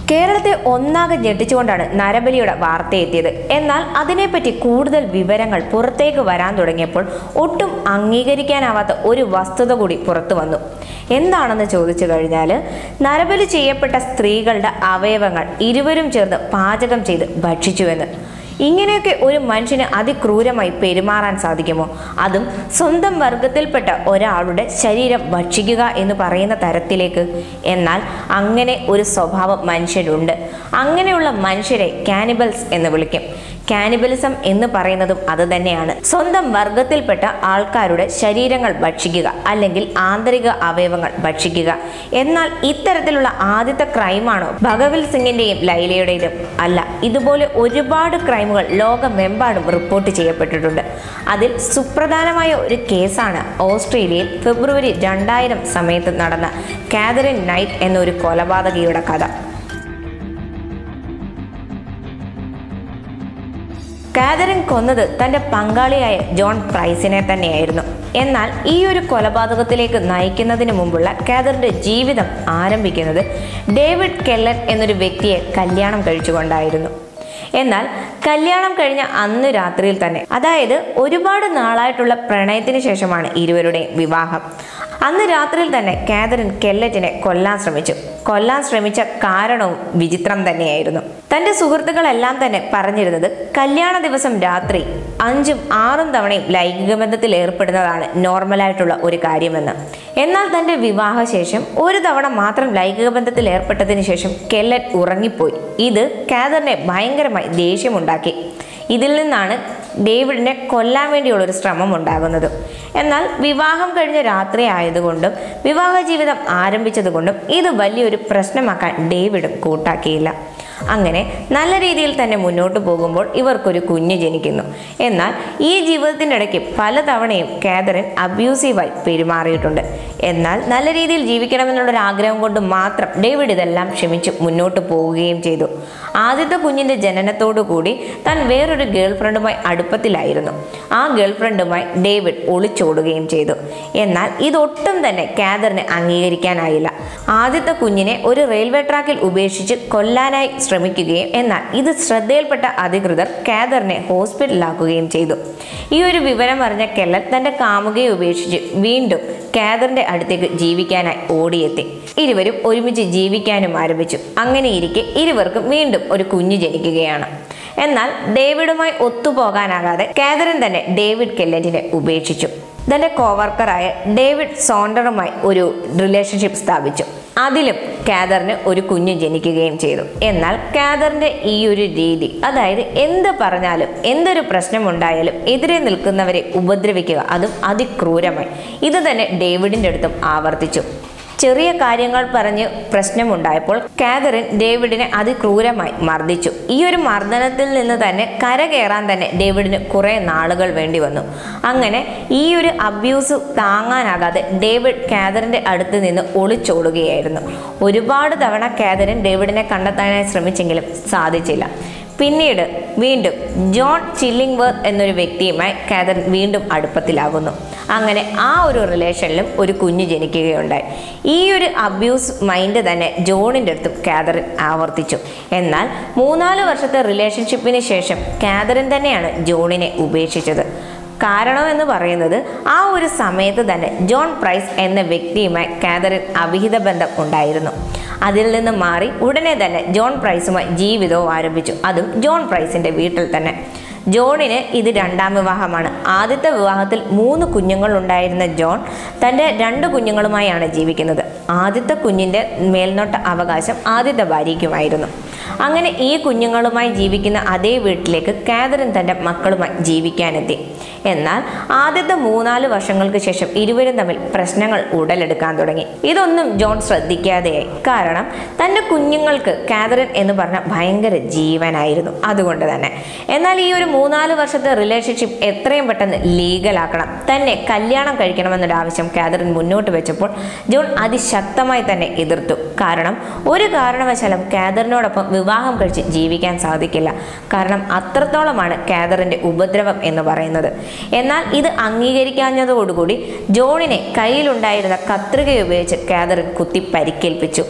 കേരളത്തെ ഒന്നാകെ ഞെട്ടിച്ചുകൊണ്ടാണ് നരബലിയുടെ വാർത്ത എത്തിയത് എന്നാൽ അതിനെപ്പറ്റി കൂടുതൽ വിവരങ്ങൾ പുറത്തേക്ക് വരാൻ തുടങ്ങിയപ്പോൾ ഒട്ടും അംഗീകരിക്കാനാവാത്ത ഒരു വസ്തുത കൂടി പുറത്തു വന്നു എന്താണെന്ന് ചോദിച്ചു കഴിഞ്ഞാൽ നരബലി ചെയ്യപ്പെട്ട സ്ത്രീകളുടെ അവയവങ്ങൾ ഇരുവരും ചേർന്ന് പാചകം ചെയ്ത് ഭക്ഷിച്ചുവെന്ന് ഇങ്ങനെയൊക്കെ ഒരു മനുഷ്യന് അതിക്രൂരമായി പെരുമാറാൻ സാധിക്കുമോ അതും സ്വന്തം വർഗത്തിൽപ്പെട്ട ഒരാളുടെ ശരീരം ഭക്ഷിക്കുക എന്ന് പറയുന്ന തരത്തിലേക്ക് എന്നാൽ അങ്ങനെ ഒരു സ്വഭാവം മനുഷ്യരുണ്ട് അങ്ങനെയുള്ള മനുഷ്യരെ കാനിബൽസ് എന്ന് വിളിക്കും കാനിബലിസം എന്ന് പറയുന്നതും അത് തന്നെയാണ് സ്വന്തം വർഗത്തിൽപ്പെട്ട ആൾക്കാരുടെ ശരീരങ്ങൾ ഭക്ഷിക്കുക അല്ലെങ്കിൽ ആന്തരിക അവയവങ്ങൾ ഭക്ഷിക്കുക എന്നാൽ ഇത്തരത്തിലുള്ള ആദ്യത്തെ ക്രൈമാണോ ഭഗവിൽ സിംഗിന്റെയും ലൈലയുടേതും അല്ല ഇതുപോലെ ഒരുപാട് ക്രൈമുകൾ ലോകമെമ്പാടും റിപ്പോർട്ട് ചെയ്യപ്പെട്ടിട്ടുണ്ട് അതിൽ സുപ്രധാനമായ ഒരു കേസാണ് ഓസ്ട്രേലിയയിൽ ഫെബ്രുവരി രണ്ടായിരം സമയത്ത് നടന്ന കാതറിൻ നൈറ്റ് എന്നൊരു കൊലപാതകിയുടെ കഥ കാതറിൻ കൊന്നത് തന്റെ പങ്കാളിയായ ജോൺ പ്രൈസിനെ തന്നെയായിരുന്നു എന്നാൽ ഈ ഒരു കൊലപാതകത്തിലേക്ക് നയിക്കുന്നതിന് മുമ്പുള്ള കാതറിന്റെ ജീവിതം ആരംഭിക്കുന്നത് ഡേവിഡ് കെല്ലൻ എന്നൊരു വ്യക്തിയെ കല്യാണം കഴിച്ചുകൊണ്ടായിരുന്നു എന്നാൽ കല്യാണം കഴിഞ്ഞ അന്ന് രാത്രിയിൽ തന്നെ അതായത് ഒരുപാട് നാളായിട്ടുള്ള പ്രണയത്തിന് ശേഷമാണ് ഇരുവരുടെയും വിവാഹം അന്ന് രാത്രിയിൽ തന്നെ കാതറിൻ കെല്ലറ്റിനെ കൊല്ലാൻ ശ്രമിച്ചു കൊല്ലാൻ ശ്രമിച്ച കാരണവും വിചിത്രം തന്നെയായിരുന്നു തന്റെ സുഹൃത്തുക്കളെല്ലാം തന്നെ പറഞ്ഞിരുന്നത് കല്യാണ ദിവസം രാത്രി അഞ്ചും ആറും തവണയും ലൈംഗിക ബന്ധത്തിൽ ഏർപ്പെടുന്നതാണ് നോർമലായിട്ടുള്ള ഒരു കാര്യമെന്ന് എന്നാൽ തന്റെ വിവാഹശേഷം ഒരു തവണ മാത്രം ലൈംഗിക ബന്ധത്തിൽ ഏർപ്പെട്ടതിന് ശേഷം കെല്ലറ്റ് ഉറങ്ങിപ്പോയി ഇത് കാതറിനെ ഭയങ്കരമായി ദേഷ്യമുണ്ടാക്കി ഇതിൽ നിന്നാണ് ഡേവിഡിനെ കൊല്ലാൻ വേണ്ടിയുള്ള ഒരു ശ്രമം ഉണ്ടാകുന്നത് എന്നാൽ വിവാഹം കഴിഞ്ഞ രാത്രി ആയതുകൊണ്ടും വിവാഹ ജീവിതം ആരംഭിച്ചതുകൊണ്ടും ഇത് വലിയൊരു പ്രശ്നമാക്കാൻ ഡേവിഡും കൂട്ടാക്കിയില്ല അങ്ങനെ നല്ല രീതിയിൽ തന്നെ മുന്നോട്ട് പോകുമ്പോൾ ഇവർക്കൊരു കുഞ്ഞ് ജനിക്കുന്നു എന്നാൽ ഈ ജീവിതത്തിൻ്റെ ഇടയ്ക്ക് പലതവണയും കാതറിൻ അബ്യൂസീവായി പെരുമാറിയിട്ടുണ്ട് എന്നാൽ നല്ല രീതിയിൽ ജീവിക്കണമെന്നുള്ളൊരു ആഗ്രഹം കൊണ്ട് മാത്രം ഡേവിഡ് ഇതെല്ലാം ക്ഷമിച്ച് മുന്നോട്ട് പോവുകയും ചെയ്തു ആദ്യത്തെ കുഞ്ഞിൻ്റെ ജനനത്തോടു കൂടി താൻ വേറൊരു ഗേൾ ഫ്രണ്ടുമായി അടുപ്പത്തിലായിരുന്നു ആ ഗേൾ ഫ്രണ്ടുമായി ഡേവിഡ് ഒളിച്ചോടുകയും ചെയ്തു എന്നാൽ ഇതൊട്ടും തന്നെ കാതറിന് അംഗീകരിക്കാനായില്ല ആദ്യത്തെ കുഞ്ഞിനെ ഒരു റെയിൽവേ ട്രാക്കിൽ ഉപേക്ഷിച്ച് കൊല്ലാനായി ശ്രമിക്കുകയും എന്നാൽ ഇത് ശ്രദ്ധയിൽപ്പെട്ട അധികൃതർ കാതറിനെ ഹോസ്പിറ്റലിലാക്കുകയും ചെയ്തു ഈ ഒരു വിവരം അറിഞ്ഞ കെല്ലൻ തന്റെ കാമുകയെ ഉപേക്ഷിച്ച് വീണ്ടും കാതറിന്റെ അടുത്തേക്ക് ജീവിക്കാനായി ഓടിയെത്തി ഇരുവരും ഒരുമിച്ച് ജീവിക്കാനും ആരംഭിച്ചു അങ്ങനെയിരിക്കെ ഇരുവർക്കും വീണ്ടും ഒരു കുഞ്ഞ് ജനിക്കുകയാണ് എന്നാൽ ഡേവിഡുമായി ഒത്തുപോകാനാകാതെ കാതറിൻ തന്നെ ഡേവിഡ് കെല്ലറ്റിനെ ഉപേക്ഷിച്ചു തന്റെ കോവർക്കറായ ഡേവിഡ് സോണ്ടറുമായി ഒരു റിലേഷൻഷിപ്പ് സ്ഥാപിച്ചു അതിലും കാതറിന് ഒരു കുഞ്ഞ് ജനിക്കുകയും ചെയ്തു എന്നാൽ കാതറിന്റെ ഈ ഒരു രീതി അതായത് എന്ത് പറഞ്ഞാലും എന്തൊരു പ്രശ്നമുണ്ടായാലും എതിരെ നിൽക്കുന്നവരെ ഉപദ്രവിക്കുക അതും അതിക്രൂരമായി ഇത് തന്നെ ഡേവിഡിന്റെ അടുത്തും ആവർത്തിച്ചു ചെറിയ കാര്യങ്ങൾ പറഞ്ഞ് പ്രശ്നമുണ്ടായപ്പോൾ കാതറിൻ ഡേവിഡിനെ അതിക്രൂരമായി മർദ്ദിച്ചു ഈ ഒരു മർദ്ദനത്തിൽ നിന്ന് തന്നെ കരകയറാൻ തന്നെ ഡേവിഡിന് കുറെ നാളുകൾ വേണ്ടി വന്നു അങ്ങനെ ഈ ഒരു അബ്യൂസ് താങ്ങാനാകാതെ ഡേവിഡ് കാതറിന്റെ അടുത്ത് നിന്ന് ഒളിച്ചോടുകയായിരുന്നു ഒരുപാട് തവണ കാതറിൻ ഡേവിഡിനെ കണ്ടെത്താനായി ശ്രമിച്ചെങ്കിലും സാധിച്ചില്ല പിന്നീട് വീണ്ടും ജോൺ ചില്ലിംഗ്വർത്ത് എന്നൊരു വ്യക്തിയുമായി കാതറിൻ വീണ്ടും അടുപ്പത്തിലാകുന്നു അങ്ങനെ ആ ഒരു റിലേഷനിലും ഒരു കുഞ്ഞ് ജനിക്കുകയുണ്ടായി ഈ ഒരു അബ്യൂസ് മൈൻഡ് തന്നെ ജോണിൻ്റെ അടുത്തും കാതറിൻ ആവർത്തിച്ചു എന്നാൽ മൂന്നാല് വർഷത്തെ റിലേഷൻഷിപ്പിന് ശേഷം കാതറിൻ തന്നെയാണ് ജോണിനെ ഉപേക്ഷിച്ചത് കാരണം എന്ന് പറയുന്നത് ആ ഒരു സമയത്ത് തന്നെ ജോൺ പ്രൈസ് എന്ന വ്യക്തിയുമായി കാതറിൻ അവിഹിത ബന്ധം ഉണ്ടായിരുന്നു അതിൽ നിന്ന് മാറി ഉടനെ തന്നെ ജോൺ പ്രൈസുമായി ജീവിതവും ആരംഭിച്ചു അതും ജോൺ പ്രൈസിന്റെ വീട്ടിൽ തന്നെ ജോണിന് ഇത് രണ്ടാം വിവാഹമാണ് ആദ്യത്തെ വിവാഹത്തിൽ മൂന്ന് കുഞ്ഞുങ്ങൾ ഉണ്ടായിരുന്ന ജോൺ തൻ്റെ രണ്ട് കുഞ്ഞുങ്ങളുമായാണ് ജീവിക്കുന്നത് ആദ്യത്തെ കുഞ്ഞിൻ്റെ മേൽനോട്ട അവകാശം ആദ്യത്തെ ഭാര്യയ്ക്കുമായിരുന്നു അങ്ങനെ ഈ കുഞ്ഞുങ്ങളുമായി ജീവിക്കുന്ന അതേ വീട്ടിലേക്ക് കാതറിൻ തൻ്റെ മക്കളുമായി ജീവിക്കാനെത്തി എന്നാൽ ആദ്യത്തെ മൂന്നാല് വർഷങ്ങൾക്ക് ശേഷം ഇരുവരും തമ്മിൽ പ്രശ്നങ്ങൾ ഉടലെടുക്കാൻ തുടങ്ങി ഇതൊന്നും ജോൺ ശ്രദ്ധിക്കാതെയായി കാരണം തൻ്റെ കുഞ്ഞുങ്ങൾക്ക് കാതറിൻ എന്ന് പറഞ്ഞ ഭയങ്കര ജീവനായിരുന്നു അതുകൊണ്ട് തന്നെ എന്നാൽ ഈ ഒരു മൂന്നാല് വർഷത്തെ റിലേഷൻഷിപ്പ് എത്രയും പെട്ടെന്ന് ലീഗലാക്കണം തന്നെ കല്യാണം കഴിക്കണമെന്നൊരു ആവശ്യം കാതറിൻ മുന്നോട്ട് വെച്ചപ്പോൾ ജോൺ അതിശക്തമായി തന്നെ എതിർത്തു കാരണം ഒരു കാരണവശാലും കാതറിനോടൊപ്പം വിവാഹം കഴിച്ച് ജീവിക്കാൻ സാധിക്കില്ല കാരണം അത്രത്തോളമാണ് കാതറിന്റെ ഉപദ്രവം എന്ന് പറയുന്നത് എന്നാൽ ഇത് അംഗീകരിക്കാഞ്ഞതോടുകൂടി ജോണിനെ കയ്യിലുണ്ടായിരുന്ന കത്രിക ഉപയോഗിച്ച് കാതറിൻ കുത്തി പരിക്കേൽപ്പിച്ചു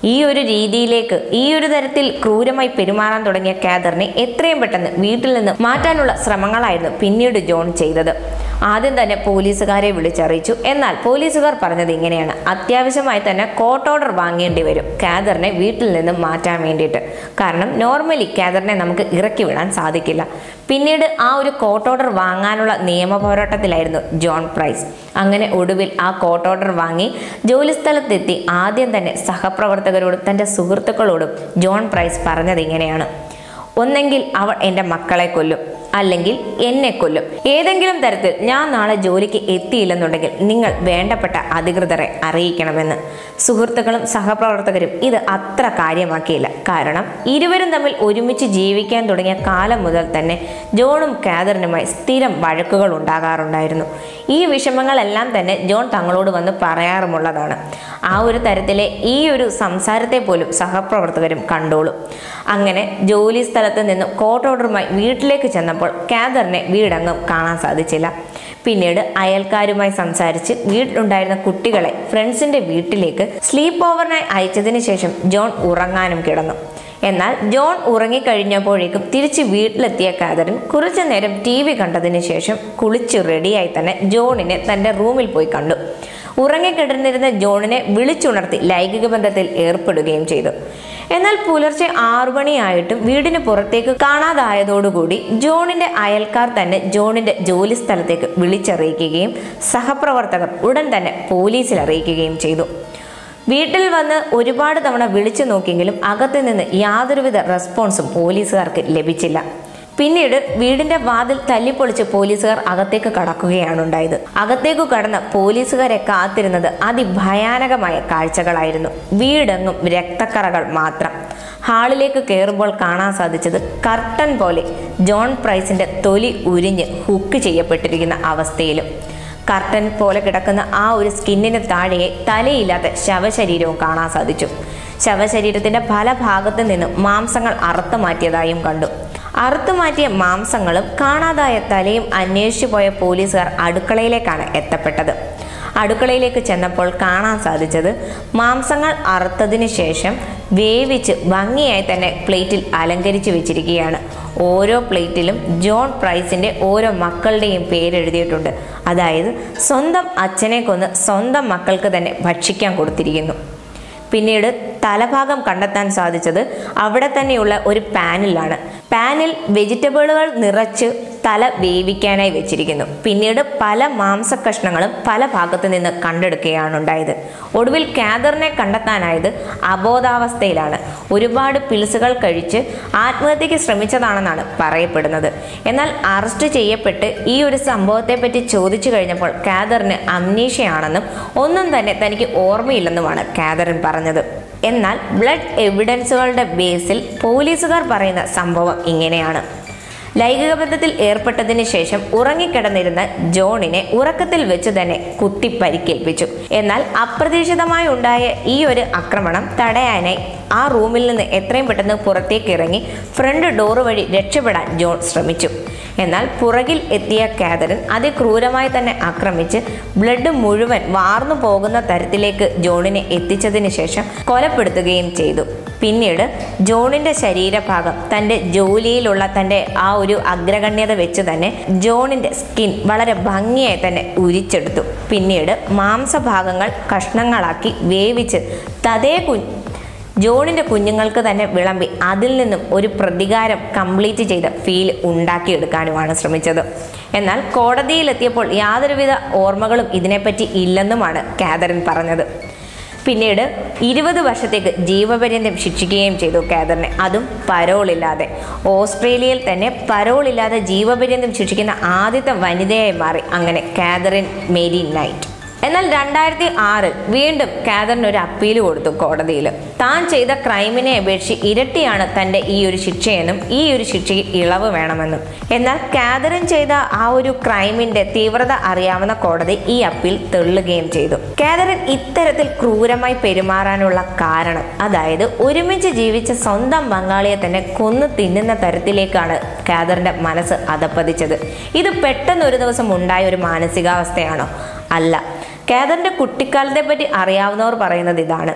ഈ ഒരു രീതിയിലേക്ക് ഈ ഒരു തരത്തിൽ ക്രൂരമായി പെരുമാറാൻ തുടങ്ങിയ കാദറിനെ എത്രയും പെട്ടെന്ന് വീട്ടിൽ നിന്ന് മാറ്റാനുള്ള ശ്രമങ്ങളായിരുന്നു പിന്നീട് ജോൺ ചെയ്തത് ആദ്യം തന്നെ പോലീസുകാരെ വിളിച്ചറിയിച്ചു എന്നാൽ പോലീസുകാർ പറഞ്ഞത് ഇങ്ങനെയാണ് അത്യാവശ്യമായി തന്നെ കോർട്ട് ഓർഡർ വാങ്ങേണ്ടി വരും കാദറിനെ വീട്ടിൽ നിന്ന് മാറ്റാൻ വേണ്ടിയിട്ട് കാരണം നോർമലി കാദറിനെ നമുക്ക് ഇറക്കി വിടാൻ സാധിക്കില്ല പിന്നീട് ആ ഒരു കോർട്ട് ഓർഡർ വാങ്ങാനുള്ള നിയമ പോരാട്ടത്തിലായിരുന്നു ജോൺ പ്രൈസ് അങ്ങനെ ഒടുവിൽ ആ കോർട്ട് ഓർഡർ വാങ്ങി ജോലിസ്ഥലത്തെത്തി ആദ്യം തന്നെ സഹപ്രവർത്തകരോടും തൻ്റെ സുഹൃത്തുക്കളോടും ജോൺ പ്രൈസ് പറഞ്ഞത് ഇങ്ങനെയാണ് ഒന്നെങ്കിൽ അവൾ എൻ്റെ മക്കളെ കൊല്ലും അല്ലെങ്കിൽ എന്നെ കൊല്ലും ഏതെങ്കിലും തരത്തിൽ ഞാൻ നാളെ ജോലിക്ക് എത്തിയില്ലെന്നുണ്ടെങ്കിൽ നിങ്ങൾ വേണ്ടപ്പെട്ട അധികൃതരെ അറിയിക്കണമെന്ന് സുഹൃത്തുക്കളും സഹപ്രവർത്തകരും ഇത് അത്ര കാര്യമാക്കിയില്ല കാരണം ഇരുവരും തമ്മിൽ ഒരുമിച്ച് ജീവിക്കാൻ തുടങ്ങിയ കാലം മുതൽ തന്നെ ജോണും കാതറിനുമായി സ്ഥിരം വഴക്കുകൾ ഉണ്ടാകാറുണ്ടായിരുന്നു ഈ വിഷമങ്ങളെല്ലാം തന്നെ ജോൺ തങ്ങളോട് വന്ന് പറയാറുമുള്ളതാണ് ആ ഒരു തരത്തിലെ ഈ ഒരു സംസാരത്തെ പോലും സഹപ്രവർത്തകരും കണ്ടോളും അങ്ങനെ ജോലി സ്ഥലത്ത് നിന്നും കോർട്ട് ഓർഡറുമായി വീട്ടിലേക്ക് ചെന്നപ്പോൾ കാദറിനെ വീടങ്ങും കാണാൻ സാധിച്ചില്ല പിന്നീട് അയൽക്കാരുമായി സംസാരിച്ച് വീട്ടിലുണ്ടായിരുന്ന കുട്ടികളെ ഫ്രണ്ട്സിന്റെ വീട്ടിലേക്ക് സ്ലീപ്പ് ഓവറിനായി അയച്ചതിന് ശേഷം ജോൺ ഉറങ്ങാനും കിടന്നു എന്നാൽ ജോൺ ഉറങ്ങിക്കഴിഞ്ഞപ്പോഴേക്കും തിരിച്ച് വീട്ടിലെത്തിയ കാതറിൻ കുറച്ചു നേരം ടി വി കണ്ടതിന് ശേഷം കുളിച്ച് റെഡിയായി തന്നെ ജോണിനെ തന്റെ റൂമിൽ പോയി കണ്ടു ഉറങ്ങിക്കിടന്നിരുന്ന ജോണിനെ വിളിച്ചുണർത്തി ലൈംഗിക ബന്ധത്തിൽ ഏർപ്പെടുകയും ചെയ്തു എന്നാൽ പുലർച്ചെ ആറു മണിയായിട്ടും വീടിന് പുറത്തേക്ക് കാണാതായതോടുകൂടി ജോണിന്റെ അയൽക്കാർ തന്നെ ജോണിന്റെ ജോലി സ്ഥലത്തേക്ക് വിളിച്ചറിയിക്കുകയും സഹപ്രവർത്തകർ ഉടൻ തന്നെ പോലീസിൽ അറിയിക്കുകയും ചെയ്തു വീട്ടിൽ വന്ന് ഒരുപാട് തവണ വിളിച്ചു നോക്കിയെങ്കിലും അകത്തു നിന്ന് യാതൊരുവിധ റെസ്പോൺസും പോലീസുകാർക്ക് ലഭിച്ചില്ല പിന്നീട് വീടിന്റെ വാതിൽ തല്ലിപ്പൊളിച്ച് പോലീസുകാർ അകത്തേക്ക് കടക്കുകയാണ് ഉണ്ടായത് അകത്തേക്ക് കടന്ന പോലീസുകാരെ കാത്തിരുന്നത് അതിഭയാനകമായ കാഴ്ചകളായിരുന്നു വീടെങ്ങും രക്തക്കറകൾ മാത്രം ഹാളിലേക്ക് കയറുമ്പോൾ കാണാൻ സാധിച്ചത് കർട്ടൻ പോലെ ജോൺ പ്രൈസിന്റെ തൊലി ഉരിഞ്ഞ് ഹുക്ക് ചെയ്യപ്പെട്ടിരിക്കുന്ന അവസ്ഥയിലും കർട്ടൻ പോലെ കിടക്കുന്ന ആ ഒരു സ്കിന്നിന് താഴെ തലയില്ലാത്ത ശവശരീരവും കാണാൻ സാധിച്ചു ശവശരീരത്തിന്റെ പല ഭാഗത്തു നിന്നും മാംസങ്ങൾ അറുത്തു മാറ്റിയതായും കണ്ടു അറുത്തു മാറ്റിയ മാംസങ്ങളും കാണാതായ തലയും അന്വേഷിച്ചു പോയ പോലീസുകാർ അടുക്കളയിലേക്കാണ് എത്തപ്പെട്ടത് അടുക്കളയിലേക്ക് ചെന്നപ്പോൾ കാണാൻ സാധിച്ചത് മാംസങ്ങൾ അറുത്തതിന് ശേഷം വേവിച്ച് ഭംഗിയായി തന്നെ പ്ലേറ്റിൽ അലങ്കരിച്ചു വെച്ചിരിക്കുകയാണ് ഓരോ പ്ലേറ്റിലും ജോൺ പ്രൈസിന്റെ ഓരോ മക്കളുടെയും പേരെഴുതിയിട്ടുണ്ട് അതായത് സ്വന്തം അച്ഛനെ കൊന്ന് സ്വന്തം മക്കൾക്ക് തന്നെ ഭക്ഷിക്കാൻ കൊടുത്തിരിക്കുന്നു പിന്നീട് തലഭാഗം കണ്ടെത്താൻ സാധിച്ചത് അവിടെ തന്നെയുള്ള ഒരു പാനിലാണ് പാനിൽ വെജിറ്റബിളുകൾ നിറച്ച് തല വേവിക്കാനായി വെച്ചിരിക്കുന്നു പിന്നീട് പല മാംസകഷ്ണങ്ങളും പല ഭാഗത്തു നിന്ന് കണ്ടെടുക്കുകയാണ് ഉണ്ടായത് ഒടുവിൽ കാദറിനെ കണ്ടെത്താനായത് അബോധാവസ്ഥയിലാണ് ഒരുപാട് പിൽസുകൾ കഴിച്ച് ആത്മഹത്യക്ക് ശ്രമിച്ചതാണെന്നാണ് പറയപ്പെടുന്നത് എന്നാൽ അറസ്റ്റ് ചെയ്യപ്പെട്ട് ഈ ഒരു സംഭവത്തെപ്പറ്റി ചോദിച്ചു കഴിഞ്ഞപ്പോൾ കാദറിന് അമ്നീഷയാണെന്നും ഒന്നും തന്നെ തനിക്ക് ഓർമ്മയില്ലെന്നുമാണ് കാദറിൻ പറഞ്ഞത് എന്നാൽ ബ്ലഡ് എവിഡൻസുകളുടെ ബേസിൽ പോലീസുകാർ പറയുന്ന സംഭവം ഇങ്ങനെയാണ് ലൈംഗിക ബന്ധത്തിൽ ഏർപ്പെട്ടതിന് ശേഷം ഉറങ്ങിക്കിടന്നിരുന്ന ജോണിനെ ഉറക്കത്തിൽ വെച്ച് തന്നെ കുത്തി പരിക്കേൽപ്പിച്ചു എന്നാൽ അപ്രതീക്ഷിതമായി ഉണ്ടായ ഈ ഒരു ആക്രമണം തടയാനായി ആ റൂമിൽ നിന്ന് എത്രയും പെട്ടെന്ന് പുറത്തേക്ക് ഇറങ്ങി ഫ്രണ്ട് ഡോറ് വഴി രക്ഷപ്പെടാൻ ജോൺ ശ്രമിച്ചു എന്നാൽ പുറകിൽ എത്തിയ കാതറിൻ അതിക്രൂരമായി തന്നെ ആക്രമിച്ച് ബ്ലഡ് മുഴുവൻ വാർന്നു പോകുന്ന തരത്തിലേക്ക് ജോണിനെ എത്തിച്ചതിന് ശേഷം കൊലപ്പെടുത്തുകയും ചെയ്തു പിന്നീട് ജോണിന്റെ ശരീരഭാഗം തൻ്റെ ജോലിയിലുള്ള തൻ്റെ ആ ഒരു അഗ്രഗണ്യത വെച്ച് തന്നെ ജോണിന്റെ സ്കിൻ വളരെ ഭംഗിയായി തന്നെ ഉരിച്ചെടുത്തു പിന്നീട് മാംസഭാഗങ്ങൾ കഷ്ണങ്ങളാക്കി വേവിച്ച് തതേ കു ജോണിന്റെ കുഞ്ഞുങ്ങൾക്ക് തന്നെ വിളമ്പി അതിൽ നിന്നും ഒരു പ്രതികാരം കംപ്ലീറ്റ് ചെയ്ത ഫീൽ ഉണ്ടാക്കിയെടുക്കാനുമാണ് ശ്രമിച്ചത് എന്നാൽ കോടതിയിലെത്തിയപ്പോൾ യാതൊരുവിധ ഓർമ്മകളും ഇതിനെപ്പറ്റി ഇല്ലെന്നുമാണ് കാതറിൻ പറഞ്ഞത് പിന്നീട് ഇരുപത് വർഷത്തേക്ക് ജീവപര്യന്തം ശിക്ഷിക്കുകയും ചെയ്തു കാദറിനെ അതും പരോളില്ലാതെ ഓസ്ട്രേലിയയിൽ തന്നെ പരോളില്ലാതെ ജീവപര്യന്തം ശിക്ഷിക്കുന്ന ആദ്യത്തെ വനിതയായി മാറി അങ്ങനെ കാതറിൻ മേരി നൈറ്റ് എന്നാൽ രണ്ടായിരത്തി ആറിൽ വീണ്ടും കാതറിന് ഒരു അപ്പീൽ കൊടുത്തു കോടതിയിൽ താൻ ചെയ്ത ക്രൈമിനെ അപേക്ഷിച്ച് ഇരട്ടിയാണ് തൻ്റെ ഈ ഒരു ശിക്ഷയെന്നും ഈ ഒരു ശിക്ഷയ്ക്ക് ഇളവ് വേണമെന്നും എന്നാൽ കാതറിൻ ചെയ്ത ആ ഒരു ക്രൈമിന്റെ തീവ്രത അറിയാവുന്ന കോടതി ഈ അപ്പീൽ തള്ളുകയും ചെയ്തു കാതറിൻ ഇത്തരത്തിൽ ക്രൂരമായി പെരുമാറാനുള്ള കാരണം അതായത് ഒരുമിച്ച് ജീവിച്ച സ്വന്തം പങ്കാളിയെ തന്നെ കൊന്നു തിന്നുന്ന തരത്തിലേക്കാണ് കാതറിന്റെ മനസ്സ് അധപ്പതിച്ചത് ഇത് പെട്ടെന്ന് ഒരു ദിവസം ഉണ്ടായ ഒരു മാനസികാവസ്ഥയാണോ അല്ല കാതറിന്റെ കുട്ടിക്കാലത്തെ പറ്റി അറിയാവുന്നവർ പറയുന്നത് ഇതാണ്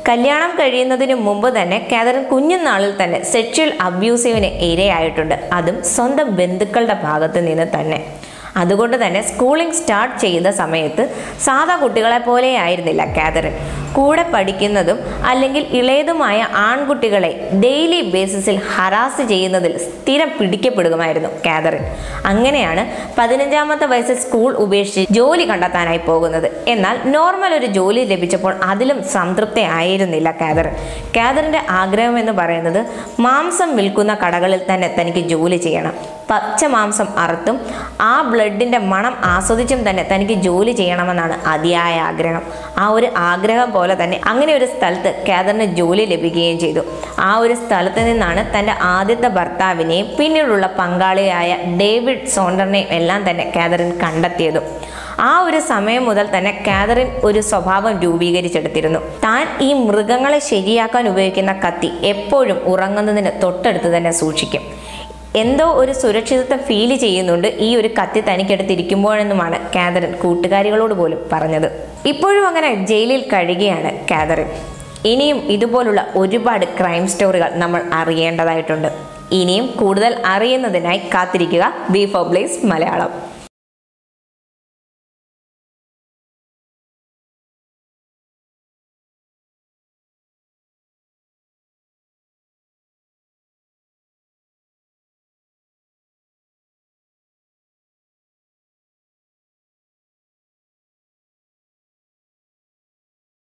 കല്യാണം കഴിയുന്നതിന് മുമ്പ് തന്നെ കാതറിൻ കുഞ്ഞുനാളിൽ തന്നെ സെക്ഷൽ അബ്യൂസീവിന് ഇരയായിട്ടുണ്ട് അതും സ്വന്തം ബന്ധുക്കളുടെ ഭാഗത്ത് നിന്ന് തന്നെ അതുകൊണ്ട് തന്നെ സ്കൂളിംഗ് സ്റ്റാർട്ട് ചെയ്ത സമയത്ത് സാധാ കുട്ടികളെ പോലെ ആയിരുന്നില്ല കാതറിൻ കൂടെ പഠിക്കുന്നതും അല്ലെങ്കിൽ ഇളയതുമായ ആൺകുട്ടികളെ ഡെയിലി ബേസിസിൽ ഹറാസ് ചെയ്യുന്നതിൽ സ്ഥിരം പിടിക്കപ്പെടുമായിരുന്നു കാതറിൻ അങ്ങനെയാണ് പതിനഞ്ചാമത്തെ വയസ്സിൽ സ്കൂൾ ഉപേക്ഷിച്ച് ജോലി കണ്ടെത്താനായി പോകുന്നത് എന്നാൽ നോർമൽ ഒരു ജോലി ലഭിച്ചപ്പോൾ അതിലും സംതൃപ്തി ആയിരുന്നില്ല കാതറിൻ കാതറിൻ്റെ ആഗ്രഹം എന്ന് പറയുന്നത് മാംസം വിൽക്കുന്ന കടകളിൽ തന്നെ തനിക്ക് ജോലി ചെയ്യണം പച്ച മാംസം അറുത്തും ആ ബ്ലഡിൻ്റെ മണം ആസ്വദിച്ചും തന്നെ തനിക്ക് ജോലി ചെയ്യണമെന്നാണ് അതിയായ ആഗ്രഹം ആ ഒരു ആഗ്രഹം പോലെ തന്നെ അങ്ങനെ ഒരു സ്ഥലത്ത് കാതറിന് ജോലി ലഭിക്കുകയും ചെയ്തു ആ ഒരു സ്ഥലത്ത് നിന്നാണ് തൻ്റെ ആദ്യത്തെ ഭർത്താവിനെയും പിന്നീടുള്ള പങ്കാളിയായ ഡേവിഡ് സോണ്ടറിനെയും എല്ലാം തന്നെ കാതറിൻ കണ്ടെത്തിയതും ആ ഒരു സമയം മുതൽ തന്നെ കാതറിൻ ഒരു സ്വഭാവം രൂപീകരിച്ചെടുത്തിരുന്നു താൻ ഈ മൃഗങ്ങളെ ശരിയാക്കാൻ ഉപയോഗിക്കുന്ന കത്തി എപ്പോഴും ഉറങ്ങുന്നതിന് തൊട്ടടുത്ത് തന്നെ സൂക്ഷിക്കും എന്തോ ഒരു സുരക്ഷിതത്വം ഫീൽ ചെയ്യുന്നുണ്ട് ഈ ഒരു കത്തി തനിക്കെടുത്തിരിക്കുമ്പോഴെന്നുമാണ് കാതറിൻ കൂട്ടുകാരികളോട് പോലും പറഞ്ഞത് ഇപ്പോഴും അങ്ങനെ ജയിലിൽ കഴിയുകയാണ് കാതറിൻ ഇനിയും ഇതുപോലുള്ള ഒരുപാട് ക്രൈം സ്റ്റോറികൾ നമ്മൾ അറിയേണ്ടതായിട്ടുണ്ട് ഇനിയും കൂടുതൽ അറിയുന്നതിനായി കാത്തിരിക്കുക ബി ഫോർ ബ്ലേസ് മലയാളം